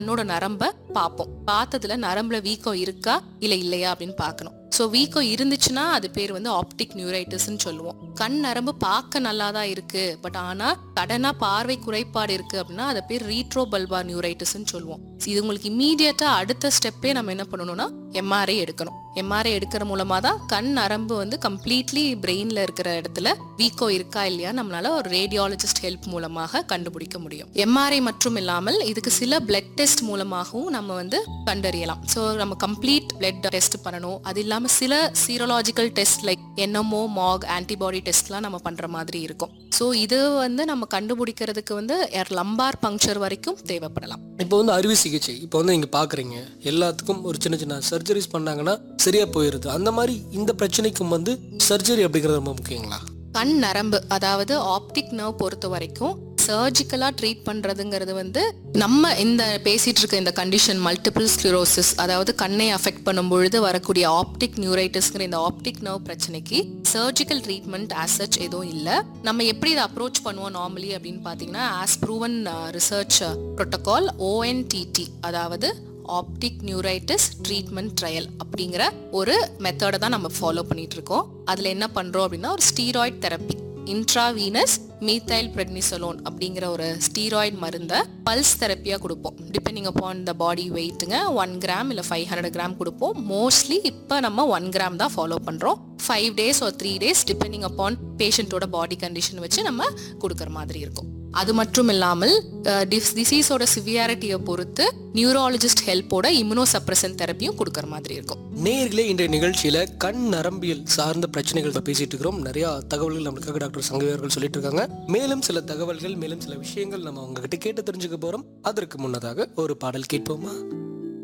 கண்ணோட நரம்ப பார்ப்போம் பார்த்ததுல நரம்புல வீக்கம் இருக்கா இல்ல இல்லையா அப்படின்னு பார்க்கணும் ஸோ வீக்கம் இருந்துச்சுன்னா அது பேர் வந்து ஆப்டிக் நியூரைட்டிஸ்ன்னு சொல்லுவோம் கண் நரம்பு பார்க்க நல்லா தான் இருக்கு பட் ஆனா சடனா பார்வை குறைபாடு இருக்கு அப்படின்னா அது பேர் ரீட்ரோ பல்பா நியூரைட்டிஸ்ன்னு சொல்லுவோம் இது உங்களுக்கு இம்மீடியட்டா அடுத்த ஸ்டெப்பே நம்ம என்ன பண்ணணும்னா எம்ஆர்ஐ எடுக்கணும் எம்ஆர்ஐ எடுக்கிற மூலமா தான் கண் நரம்பு வந்து கம்ப்ளீட்லி பிரெயின்ல இருக்கிற இடத்துல வீக்கோ இருக்கா இல்லையா நம்மளால ஒரு ரேடியாலஜிஸ்ட் ஹெல்ப் மூலமாக கண்டுபிடிக்க முடியும் எம்ஆர்ஐ மற்றும் இல்லாமல் இதுக்கு சில பிளட் டெஸ்ட் மூலமாகவும் நம்ம வந்து கண்டறியலாம் ஸோ நம்ம கம்ப்ளீட் பிளட் டெஸ்ட் பண்ணணும் அது இல்லாமல் சில serological test like NMO MOG antibody டெஸ்ட்லாம் நம்ம பண்ற மாதிரி இருக்கும் ஸோ இது வந்து நம்ம கண்டுபிடிக்கிறதுக்கு வந்து லம்பார் பங்க்சர் வரைக்கும் தேவைப்படலாம் இப்போ வந்து அறுவை சிகிச்சை இப்போ வந்து நீங்கள் பார்க்குறீங்க எல்லாத்துக்கும் ஒரு சின்ன சின்ன சர்ஜரிஸ் பண்ணாங்கன்னா சரியாக போயிடுது அந்த மாதிரி இந்த பிரச்சனைக்கும் வந்து சர்ஜரி அப்படிங்கிறது ரொம்ப முக்கியங்களா கண் நரம்பு அதாவது ஆப்டிக் நர்வ் பொறுத்த வரைக்கும் சர்ஜிக்கலா ட்ரீட் பண்றதுங்கிறது வந்து நம்ம இந்த பேசிட்டு இருக்க இந்த கண்டிஷன் மல்டிபிள் ஸ்க்ளிரோசிஸ் அதாவது கண்ணை அஃபெக்ட் பண்ணும் பொழுது வரக்கூடிய ஆப்டிக் நியூரைட்டிஸ்ங்கிற இந்த ஆப்டிக் நர்வ் பிரச்சனைக்கு சர்ஜிக்கல் ட்ரீட்மெண்ட் ஆஸ் சச் எதுவும் இல்லை நம்ம எப்படி இதை அப்ரோச் பண்ணுவோம் நார்மலி அப்படின்னு பார்த்தீங்கன்னா as proven research protocol ONTT அதாவது ஆப்டிக் நியூரைட்டிஸ் ட்ரீட்மெண்ட் ட்ரையல் அப்படிங்கிற ஒரு மெத்தடை தான் நம்ம ஃபாலோ பண்ணிட்டு இருக்கோம் அதில் என்ன பண்ணுறோம் அப்படின்னா ஒரு steroid therapy intravenous methyl prednisolone அப்படிங்கிற ஒரு ஸ்டீராய்டு மருந்தை பல்ஸ் தெரப்பியாக கொடுப்போம் டிபெண்டிங் அப்பான் த பாடி வெயிட்டுங்க ஒன் கிராம் இல்லை ஃபைவ் ஹண்ட்ரட் கிராம் கொடுப்போம் மோஸ்ட்லி இப்போ நம்ம ஒன் கிராம் தான் ஃபாலோ பண்ணுறோம் ஃபைவ் டேஸ் ஒரு த்ரீ டேஸ் டிபெண்டிங் அப்பான் பேஷண்ட்டோட பாடி கண்டிஷன் வச்சு நம்ம கொடுக்குற மாதிரி இருக்கும் அது மட்டும் இல்லாமல் டிசீஸோட சிவியாரிட்டியை பொறுத்து நியூராலஜிஸ்ட் ஹெல்ப்போட இம்யூனோ சப்ரசன் தெரப்பியும் கொடுக்குற மாதிரி இருக்கும் நேர்களே இன்றைய நிகழ்ச்சியில கண் நரம்பியல் சார்ந்த பிரச்சனைகள் பத்தி பேசிட்டு இருக்கிறோம் நிறைய தகவல்கள் நம்மளுக்காக டாக்டர் சங்கவி அவர்கள் சொல்லிட்டு இருக்காங்க மேலும் சில தகவல்கள் மேலும் சில விஷயங்கள் நம்ம உங்ககிட்ட கேட்டு தெரிஞ்சுக்க போறோம் அதற்கு முன்னதாக ஒரு பாடல் கேட்போமா